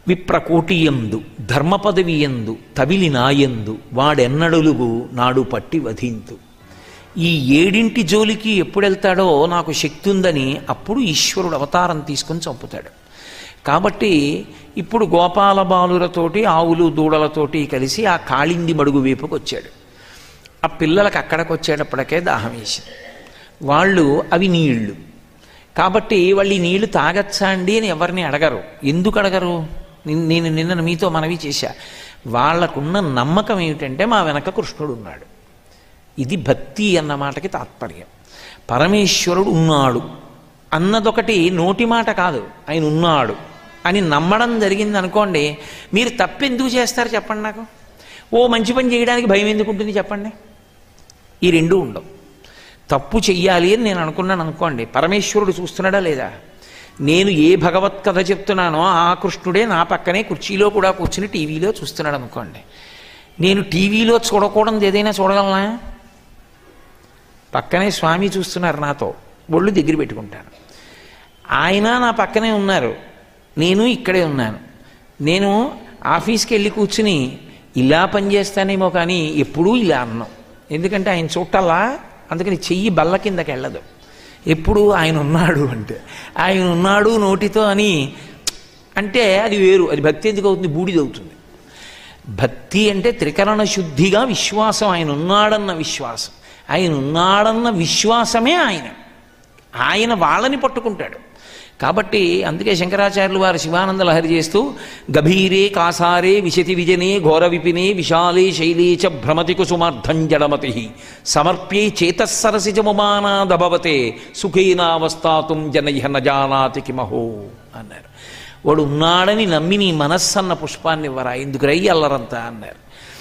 విప్రకోటియందు ధర్మపదవియందు తవిలి నాయందు వాడెన్నడులుగు నాడు పట్టి వధింతు ఈ ఏడింటి జోలికి ఎప్పుడెళ్తాడో నాకు శక్తి ఉందని అప్పుడు ఈశ్వరుడు అవతారం తీసుకొని చంపుతాడు కాబట్టి ఇప్పుడు గోపాల బాలులతోటి ఆవులు దూడలతోటి కలిసి ఆ కాళింది మడుగు వైపుకి వచ్చాడు ఆ పిల్లలకు అక్కడికి వచ్చేటప్పటికే దాహం వేసింది వాళ్ళు అవి నీళ్లు కాబట్టి వాళ్ళు ఈ నీళ్లు తాగచ్చా అండి అని ఎవరిని అడగరు ఎందుకు అడగరు నిన్- నేను నిన్న మీతో మనవి చేశా వాళ్ళకున్న నమ్మకం ఏమిటంటే మా వెనక కృష్ణుడు ఉన్నాడు ఇది భక్తి అన్న మాటకి తాత్పర్యం పరమేశ్వరుడు ఉన్నాడు అన్నదొకటి నోటి మాట కాదు ఆయన ఉన్నాడు అని నమ్మడం జరిగింది అనుకోండి మీరు తప్పెందుకు చేస్తారు చెప్పండి నాకు ఓ మంచి పని చేయడానికి భయం ఎందుకు ఉంటుంది చెప్పండి ఈ రెండు ఉండవు తప్పు చెయ్యాలి అని నేను అనుకున్నాను అనుకోండి పరమేశ్వరుడు చూస్తున్నాడా లేదా నేను ఏ భగవత్ కథ చెప్తున్నానో ఆ కృష్ణుడే నా పక్కనే కుర్చీలో కూడా కూర్చుని టీవీలో చూస్తున్నాడు అనుకోండి నేను టీవీలో చూడకూడదు ఏదైనా చూడగలనా పక్కనే స్వామి చూస్తున్నారు నాతో ఒళ్ళు దగ్గర పెట్టుకుంటాను ఆయన నా పక్కనే ఉన్నారు నేను ఇక్కడే ఉన్నాను నేను ఆఫీస్కి వెళ్ళి కూర్చుని ఇలా పనిచేస్తానేమో కానీ ఎప్పుడూ ఇలా అన్నాం ఎందుకంటే ఆయన చూడాలా అందుకని చెయ్యి బల్ల కిందకి వెళ్ళదు ఎప్పుడు ఆయన ఉన్నాడు అంటే ఆయన ఉన్నాడు నోటితో అని అంటే అది వేరు అది భక్తి ఎందుకు అవుతుంది బూడిదవుతుంది భక్తి అంటే త్రికరణ శుద్ధిగా విశ్వాసం ఆయన ఉన్నాడన్న విశ్వాసం ఆయన ఉన్నాడన్న విశ్వాసమే ఆయన ఆయన వాళ్ళని పట్టుకుంటాడు కాబట్టి అందుకే శంకరాచార్యులు వారు శివానంద లహరి చేస్తూ గభీరే కాసారే విశతి విజనే ఘోర విపినే విశాలే శైలే చ భ్రమతి కుసుమార్థం జడమతి సమర్ప్యే చేతస్సరసిజముమానాదభవతే సుఖేనావస్థాతుం జనయ్య నజానాతి కిమహో అన్నారు వాడు ఉన్నాడని నమ్మి నీ మనస్సన్న పుష్పాన్ని ఇవ్వరా ఎందుకు రై అల్లరంతా అన్నారు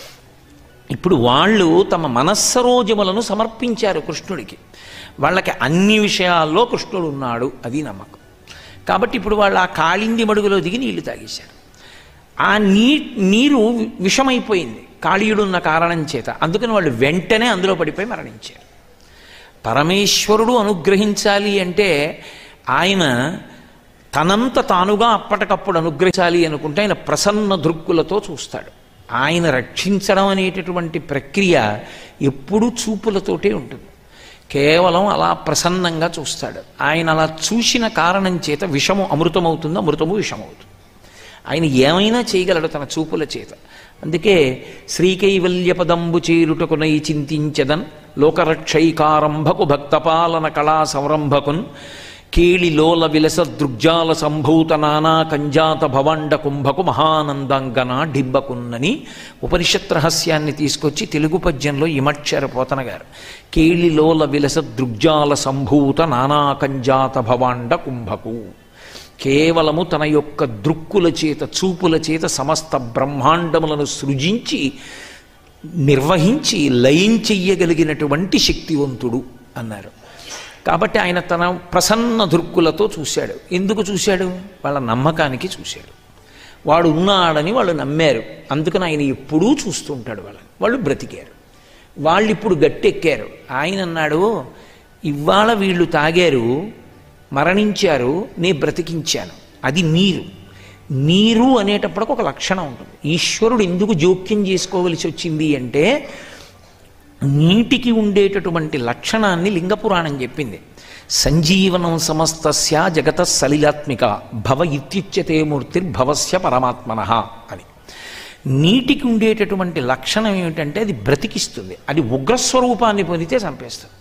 ఇప్పుడు వాళ్ళు తమ మనస్సరోజములను సమర్పించారు కృష్ణుడికి వాళ్ళకి అన్ని విషయాల్లో కృష్ణుడు ఉన్నాడు అది నమ్మకం కాబట్టి ఇప్పుడు వాళ్ళు ఆ కాళింది మడుగులో దిగి నీళ్లు తాగేశారు ఆ నీ నీరు విషమైపోయింది కాళీయుడున్న కారణం చేత అందుకని వాళ్ళు వెంటనే అందులో పడిపోయి మరణించారు పరమేశ్వరుడు అనుగ్రహించాలి అంటే ఆయన తనంత తానుగా అప్పటికప్పుడు అనుగ్రహించాలి అనుకుంటే ఆయన ప్రసన్న దృక్కులతో చూస్తాడు ఆయన రక్షించడం అనేటటువంటి ప్రక్రియ ఎప్పుడూ చూపులతోటే ఉంటుంది కేవలం అలా ప్రసన్నంగా చూస్తాడు ఆయన అలా చూసిన కారణం చేత విషము అమృతమవుతుంది అమృతము విషమవుతుంది ఆయన ఏమైనా చేయగలడు తన చూపుల చేత అందుకే శ్రీకైవల్య పదంబు చేరుటకునై చింతించదన్ లోకరక్షైకారంభకు భక్తపాలన కళా సంరంభకున్ కేళిలోల విలస దృగ్జాల సంభూత నానా కంజాత భవండ కుంభకు మహానందంగన డింబకున్నని ఉపనిషత్ రహస్యాన్ని తీసుకొచ్చి తెలుగు పద్యంలో ఇమక్షర పోతన గారు కేళిలోల విలస దృగ్జాల సంభూత నానా కంజాత భవాండ కుంభకు కేవలము తన యొక్క దృక్కుల చేత చూపుల చేత సమస్త బ్రహ్మాండములను సృజించి నిర్వహించి లయం చెయ్యగలిగినటువంటి శక్తివంతుడు అన్నారు కాబట్టి ఆయన తన ప్రసన్న దృక్కులతో చూశాడు ఎందుకు చూశాడు వాళ్ళ నమ్మకానికి చూశాడు వాడు ఉన్నాడని వాళ్ళు నమ్మారు అందుకని ఆయన ఎప్పుడూ చూస్తుంటాడు వాళ్ళని వాళ్ళు బ్రతికారు వాళ్ళు ఇప్పుడు గట్టెక్కారు ఆయన అన్నాడు ఇవాళ వీళ్ళు తాగారు మరణించారు నే బ్రతికించాను అది నీరు నీరు అనేటప్పటికి ఒక లక్షణం ఉంటుంది ఈశ్వరుడు ఎందుకు జోక్యం చేసుకోవలసి వచ్చింది అంటే నీటికి ఉండేటటువంటి లక్షణాన్ని లింగపురాణం చెప్పింది సంజీవనం సమస్తస్య జగత సలిలాత్మిక భవ ఇత్యుచ్యతే మూర్తిర్భవస్య పరమాత్మన అని నీటికి ఉండేటటువంటి లక్షణం ఏమిటంటే అది బ్రతికిస్తుంది అది ఉగ్రస్వరూపాన్ని పొందితే చంపేస్తుంది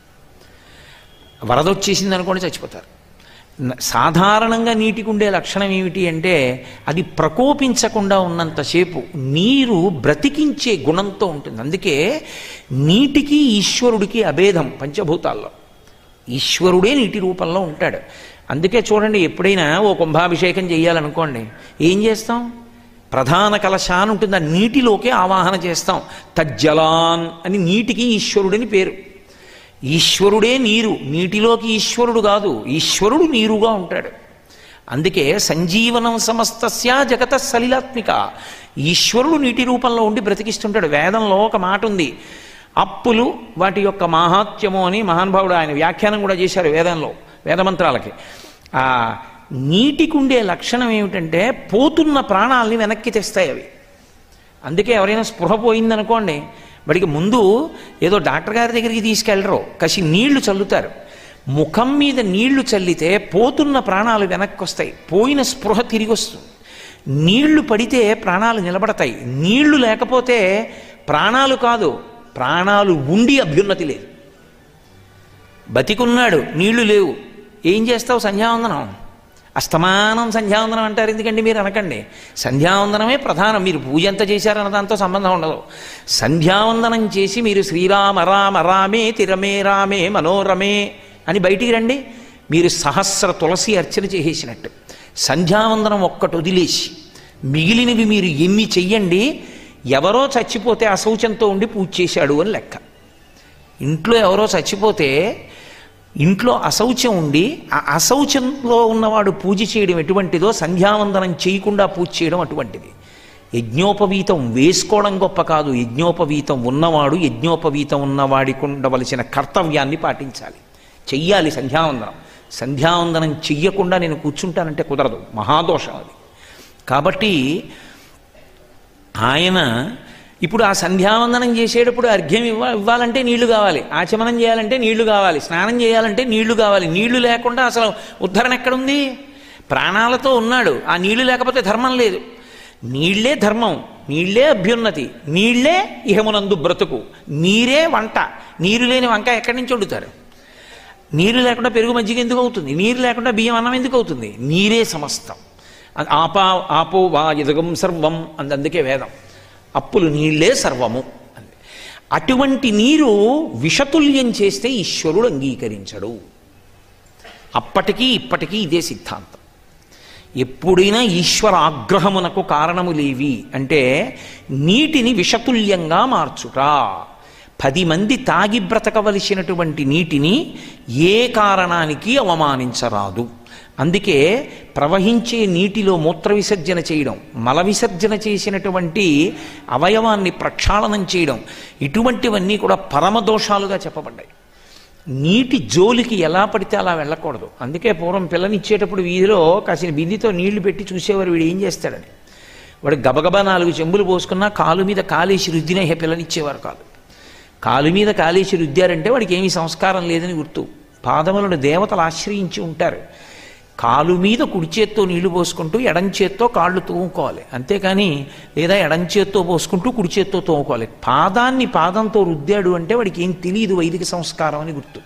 వరద వచ్చేసింది అనుకోండి చచ్చిపోతారు న- సాధారణంగా నీటికి ఉండే లక్షణం ఏమిటి అంటే అది ప్రకోపించకుండా ఉన్నంతసేపు నీరు బ్రతికించే గుణంతో ఉంటుంది అందుకే నీటికి ఈశ్వరుడికి అభేదం పంచభూతాల్లో ఈశ్వరుడే నీటి రూపంలో ఉంటాడు అందుకే చూడండి ఎప్పుడైనా ఓ కుంభాభిషేకం చేయాలనుకోండి ఏం చేస్తాం ప్రధాన కలశాన్ ఉంటుంది ఆ నీటిలోకే ఆవాహన చేస్తాం తజ్జలాన్ అని నీటికి ఈశ్వరుడని పేరు ఈశ్వరుడే నీరు నీటిలోకి ఈశ్వరుడు కాదు ఈశ్వరుడు నీరుగా ఉంటాడు అందుకే సంజీవనం సమస్తస్య జగత సలిలాత్మిక ఈశ్వరుడు నీటి రూపంలో ఉండి బ్రతికిస్తుంటాడు వేదంలో ఒక మాట ఉంది అప్పులు వాటి యొక్క మాహాత్యము అని మహానుభావుడు ఆయన వ్యాఖ్యానం కూడా చేశారు వేదంలో వేదమంత్రాలకి ఆ నీటికి ఉండే లక్షణం ఏమిటంటే పోతున్న ప్రాణాలని వెనక్కి తెస్తాయి అవి అందుకే ఎవరైనా స్పృహ పోయిందనుకోండి వాడికి ముందు ఏదో డాక్టర్ గారి దగ్గరికి తీసుకెళ్ళరు కసి నీళ్లు చల్లుతారు ముఖం మీద నీళ్లు చల్లితే పోతున్న ప్రాణాలు వెనక్కి వస్తాయి పోయిన స్పృహ తిరిగి వస్తుంది నీళ్లు పడితే ప్రాణాలు నిలబడతాయి నీళ్లు లేకపోతే ప్రాణాలు కాదు ప్రాణాలు ఉండి అభ్యున్నతి లేదు బతికున్నాడు నీళ్లు లేవు ఏం చేస్తావు సంధ్యావందనం అస్తమానం సంధ్యావందనం అంటారు ఎందుకండి మీరు అనకండి సంధ్యావందనమే ప్రధానం మీరు పూజ ఎంత చేశారన్న దాంతో సంబంధం ఉండదు సంధ్యావందనం చేసి మీరు శ్రీరామ రామ రామే తిరమే రామే మనోరమే అని బయటికి రండి మీరు సహస్ర తులసి అర్చన చేసేసినట్టు సంధ్యావందనం ఒక్కటి వదిలేసి మిగిలినవి మీరు ఎన్ని చెయ్యండి ఎవరో చచ్చిపోతే అశౌచంతో ఉండి పూజ చేశాడు అని లెక్క ఇంట్లో ఎవరో చచ్చిపోతే ఇంట్లో అశౌచం ఉండి ఆ అశౌచంలో ఉన్నవాడు పూజ చేయడం ఎటువంటిదో సంధ్యావందనం చేయకుండా పూజ చేయడం అటువంటిది యజ్ఞోపవీతం వేసుకోవడం గొప్ప కాదు యజ్ఞోపవీతం ఉన్నవాడు యజ్ఞోపవీతం ఉన్నవాడికి ఉండవలసిన కర్తవ్యాన్ని పాటించాలి చెయ్యాలి సంధ్యావందనం సంధ్యావందనం చెయ్యకుండా నేను కూర్చుంటానంటే కుదరదు మహాదోషం అది కాబట్టి ఆయన ఇప్పుడు ఆ సంధ్యావందనం చేసేటప్పుడు అర్ఘ్యం ఇవ్వ ఇవ్వాలంటే నీళ్లు కావాలి ఆచమనం చేయాలంటే నీళ్లు కావాలి స్నానం చేయాలంటే నీళ్లు కావాలి నీళ్లు లేకుండా అసలు ఉద్ధరణ ఎక్కడుంది ప్రాణాలతో ఉన్నాడు ఆ నీళ్లు లేకపోతే ధర్మం లేదు నీళ్లే ధర్మం నీళ్లే అభ్యున్నతి నీళ్లే ఇహమునందు బ్రతుకు నీరే వంట నీరు లేని వంక ఎక్కడి నుంచి వండుతారు నీరు లేకుండా పెరుగు మజ్జిగ ఎందుకు అవుతుంది నీరు లేకుండా బియ్యం అన్నం ఎందుకు అవుతుంది నీరే సమస్తం అది ఆపా ఆపో వా ఎదగం సర్వం అంది అందుకే వేదం అప్పులు నీళ్లే సర్వము అంది అటువంటి నీరు విషతుల్యం చేస్తే ఈశ్వరుడు అంగీకరించడు అప్పటికీ ఇప్పటికీ ఇదే సిద్ధాంతం ఎప్పుడైనా ఈశ్వర ఆగ్రహమునకు కారణములేవి అంటే నీటిని విషతుల్యంగా మార్చుట పది మంది తాగి బ్రతకవలసినటువంటి నీటిని ఏ కారణానికి అవమానించరాదు అందుకే ప్రవహించే నీటిలో మూత్ర విసర్జన చేయడం మల విసర్జన చేసినటువంటి అవయవాన్ని ప్రక్షాళనం చేయడం ఇటువంటివన్నీ కూడా పరమదోషాలుగా చెప్పబడ్డాయి నీటి జోలికి ఎలా పడితే అలా వెళ్ళకూడదు అందుకే పూర్వం పిల్లనిచ్చేటప్పుడు వీధిలో కాసిన బిందితో నీళ్లు పెట్టి చూసేవారు వీడు ఏం చేస్తాడని వాడు గబగబా నాలుగు చెంబులు పోసుకున్నా కాలు మీద కాలేసి రుద్దిన హే పిల్లనిచ్చేవారు కాదు కాలు మీద కాలేసి రుద్దారంటే వాడికి ఏమీ సంస్కారం లేదని గుర్తు పాదములను దేవతలు ఆశ్రయించి ఉంటారు కాలు మీద కుడి చేత్తో నీళ్లు పోసుకుంటూ ఎడం చేత్తో కాళ్ళు తోముకోవాలి అంతేకాని లేదా ఎడం చేత్తో పోసుకుంటూ కుడి చేత్తో తోముకోవాలి పాదాన్ని పాదంతో రుద్దాడు అంటే వాడికి ఏం తెలియదు వైదిక సంస్కారం అని గుర్తు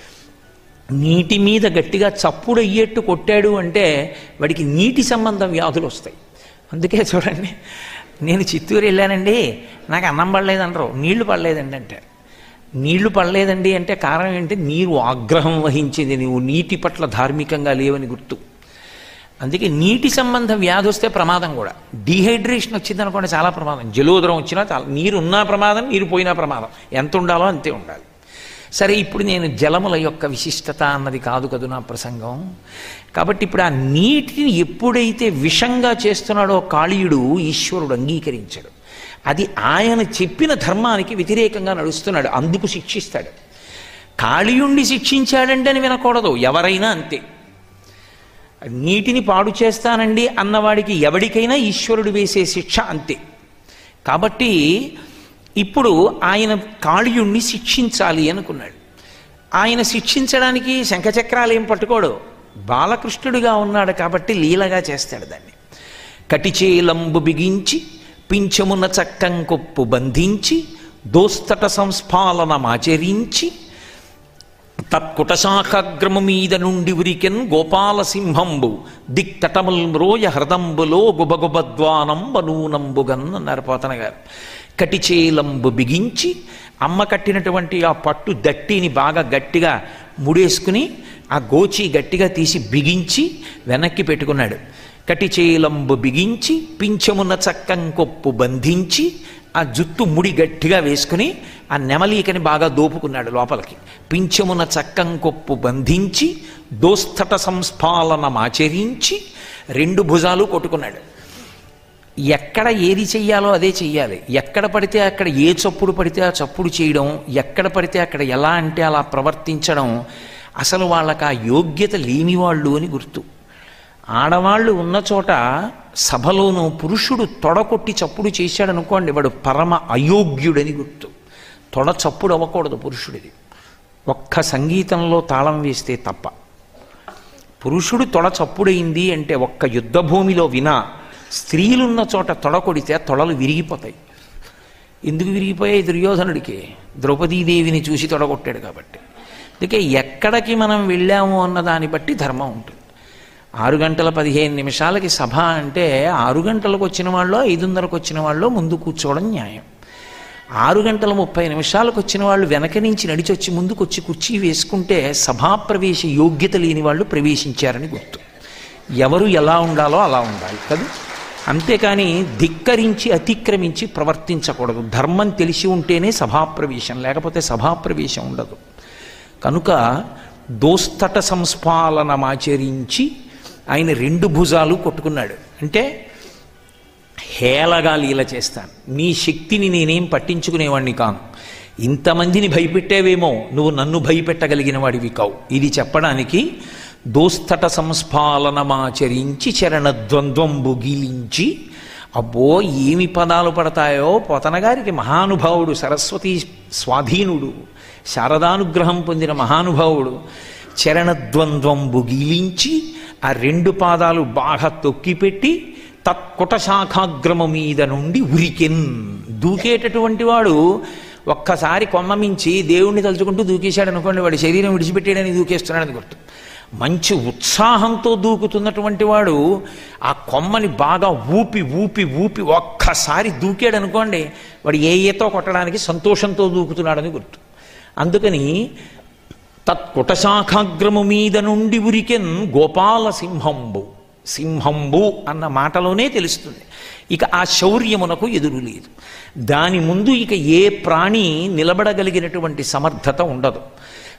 నీటి మీద గట్టిగా చప్పుడు అయ్యేట్టు కొట్టాడు అంటే వాడికి నీటి సంబంధం వ్యాధులు వస్తాయి అందుకే చూడండి నేను చిత్తూరు వెళ్ళానండి నాకు అన్నం పడలేదంటారు నీళ్లు పడలేదండి అంటారు నీళ్లు పడలేదండి అంటే కారణం ఏంటి నీరు ఆగ్రహం వహించింది నీవు నీటి పట్ల ధార్మికంగా లేవని గుర్తు అందుకే నీటి సంబంధ వ్యాధి వస్తే ప్రమాదం కూడా డీహైడ్రేషన్ వచ్చింది అనుకోండి చాలా ప్రమాదం జలోదరం వచ్చినా చాలా నీరు ఉన్నా ప్రమాదం నీరు పోయినా ప్రమాదం ఎంత ఉండాలో అంతే ఉండాలి సరే ఇప్పుడు నేను జలముల యొక్క విశిష్టత అన్నది కాదు కదు నా ప్రసంగం కాబట్టి ఇప్పుడు ఆ నీటిని ఎప్పుడైతే విషంగా చేస్తున్నాడో కాళీయుడు ఈశ్వరుడు అంగీకరించాడు అది ఆయన చెప్పిన ధర్మానికి వ్యతిరేకంగా నడుస్తున్నాడు అందుకు శిక్షిస్తాడు కాళీయుణ్ణి శిక్షించాడంటే అని వినకూడదు ఎవరైనా అంతే నీటిని పాడు చేస్తానండి అన్నవాడికి ఎవడికైనా ఈశ్వరుడు వేసే శిక్ష అంతే కాబట్టి ఇప్పుడు ఆయన కాళీయుణ్ణి శిక్షించాలి అనుకున్నాడు ఆయన శిక్షించడానికి శంఖచక్రాలు ఏం పట్టుకోడు బాలకృష్ణుడిగా ఉన్నాడు కాబట్టి లీలగా చేస్తాడు దాన్ని కటిచేలంబు బిగించి పింఛమున చక్కం కొప్పు బంధించి దోస్తట సంస్ఫాలనమాచరించి తత్కుటశాఖగ్రము మీద నుండి ఉరికెన్ గోపాలసింహంబు దిక్తటముల్ మ్రోయ హృదంబులో గుబగుబద్వానం బనూనంబుగన్ అన్నారు పోతన గారు కటిచేలంబు బిగించి అమ్మ కట్టినటువంటి ఆ పట్టు దట్టిని బాగా గట్టిగా ముడేసుకుని ఆ గోచి గట్టిగా తీసి బిగించి వెనక్కి పెట్టుకున్నాడు కటిచేలంబు బిగించి పింఛమున చక్కం కొప్పు బంధించి ఆ జుత్తు ముడి గట్టిగా వేసుకుని ఆ నెమలీకని బాగా దోపుకున్నాడు లోపలికి పింఛమున చక్కం కొప్పు బంధించి దోస్తట సంస్ఫాలనమాచరించి రెండు భుజాలు కొట్టుకున్నాడు ఎక్కడ ఏది చెయ్యాలో అదే చెయ్యాలి ఎక్కడ పడితే అక్కడ ఏ చప్పుడు పడితే ఆ చప్పుడు చేయడం ఎక్కడ పడితే అక్కడ ఎలా అంటే అలా ప్రవర్తించడం అసలు వాళ్ళకి ఆ యోగ్యత లేని వాళ్ళు అని గుర్తు ఆడవాళ్ళు ఉన్న చోట సభలోనూ పురుషుడు తొడకొట్టి చప్పుడు చేశాడనుకోండి వాడు పరమ అయోగ్యుడని గుర్తు తొడ చప్పుడు అవ్వకూడదు పురుషుడిది ఒక్క సంగీతంలో తాళం వేస్తే తప్ప పురుషుడు తొడ చప్పుడైంది అంటే ఒక్క యుద్ధ భూమిలో వినా స్త్రీలున్న చోట తొడ కొడితే ఆ తొడలు విరిగిపోతాయి ఎందుకు విరిగిపోయాయి దుర్యోధనుడికి ద్రౌపదీదేవిని చూసి తొడగొట్టాడు కాబట్టి అందుకే ఎక్కడికి మనం వెళ్ళాము అన్న దాన్ని బట్టి ధర్మం ఉంటుంది ఆరు గంటల పదిహేను నిమిషాలకి సభ అంటే ఆరు గంటలకు వచ్చిన వాళ్ళు ఐదున్నరకు వచ్చిన వాళ్ళు ముందు కూర్చోవడం న్యాయం ఆరు గంటల ముప్పై నిమిషాలకు వచ్చిన వాళ్ళు వెనక నుంచి నడిచొచ్చి ముందుకు వచ్చి కుర్చీ వేసుకుంటే సభాప్రవేశ యోగ్యత లేని వాళ్ళు ప్రవేశించారని గుర్తు ఎవరు ఎలా ఉండాలో అలా ఉండాలి కదా అంతేకాని ధిక్కరించి అతిక్రమించి ప్రవర్తించకూడదు ధర్మం తెలిసి ఉంటేనే సభాప్రవేశం లేకపోతే సభాప్రవేశం ఉండదు కనుక దోస్తట సంస్పాలనమాచరించి ఆయన రెండు భుజాలు కొట్టుకున్నాడు అంటే హేళగా లీల చేస్తాను నీ శక్తిని నేనేం పట్టించుకునేవాడిని కాను ఇంతమందిని భయపెట్టేవేమో నువ్వు నన్ను భయపెట్టగలిగిన వాడివి కావు ఇది చెప్పడానికి దోస్తట సంస్పాలనమాచరించి చరణద్వంద్వంబు గీలించి అబ్బో ఏమి పదాలు పడతాయో పోతనగారికి మహానుభావుడు సరస్వతి స్వాధీనుడు శారదానుగ్రహం పొందిన మహానుభావుడు చరణద్వంద్వంబు గీలించి ఆ రెండు పాదాలు బాగా తొక్కిపెట్టి తత్కుట శాఖాగ్రమ మీద నుండి ఉరికెన్ దూకేటటువంటి వాడు ఒక్కసారి కొమ్మ మించి దేవుణ్ణి తలుచుకుంటూ దూకేశాడు అనుకోండి వాడి శరీరం విడిచిపెట్టేయడానికి దూకేస్తున్నాడని గుర్తు మంచి ఉత్సాహంతో దూకుతున్నటువంటి వాడు ఆ కొమ్మని బాగా ఊపి ఊపి ఊపి ఒక్కసారి దూకాడు అనుకోండి వాడు ఏ ఈతో కొట్టడానికి సంతోషంతో దూకుతున్నాడని గుర్తు అందుకని తత్కుటశాఖాగ్రము మీద నుండి ఉరికెన్ గోపాల సింహంబు సింహంబు అన్న మాటలోనే తెలుస్తుంది ఇక ఆ శౌర్యమునకు ఎదురు లేదు దాని ముందు ఇక ఏ ప్రాణి నిలబడగలిగినటువంటి సమర్థత ఉండదు